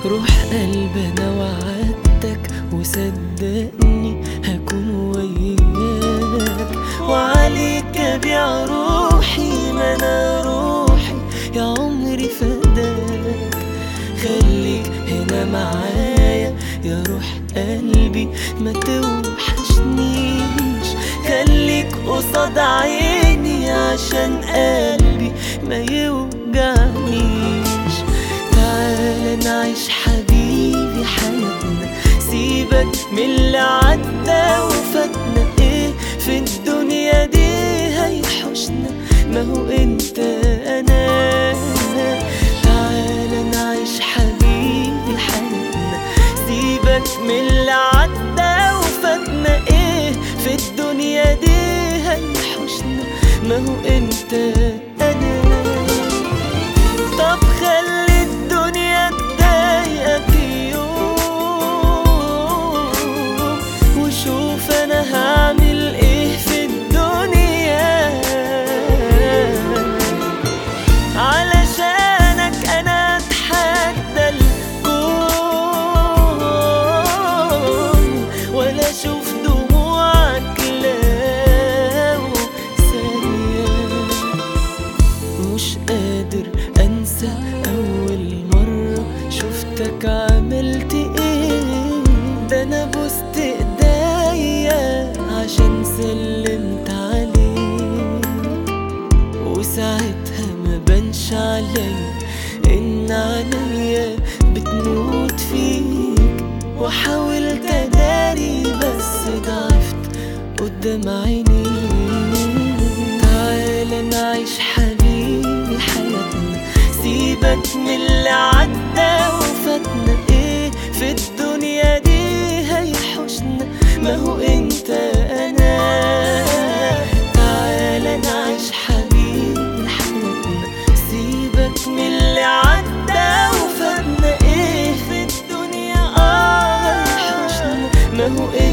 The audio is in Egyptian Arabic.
روح قلبي انا وعدتك وصدقني هكون وياك وعليك ابيع روحي ما انا روحي يا عمري فداك خليك هنا معايا يا روح قلبي ما توحشنيش خليك قصاد عيني عشان قلبي ما يوجعنيش تعال نعيش حبيبي حياتنا سيبك من اللي عدى وفاتنا ايه في الدنيا دي هيحوشنا ما هو انت انا تعال نعيش حبيبي حياتنا سيبك من اللي عدى وفاتنا ايه في الدنيا دي هيحوشنا ما هو انت انا طب خلي الدنيا تضايقك يوم وشوف انا هعمل ايه في الدنيا علشانك انا اتحدى الكون ولا اشوف دموعك لو ثانيه مش قادر انسى اول مرة شفتك عملت ايه ده انا بوست ايديا عشان سلمت عليك وساعتها ما بانش عليا ان عينيا بتموت فيك وحاولت اداري بس ضعفت قدام عينيك تعالى نعيش حبيبي حياتنا سيبك من اللي عدى وفاتنا ايه في الدنيا دي هيحوشنا ما هو انت انا تعالى نعيش حبيبي حياتنا سيبك من اللي عدى وفاتنا ايه في الدنيا اه هيحوشنا ما هو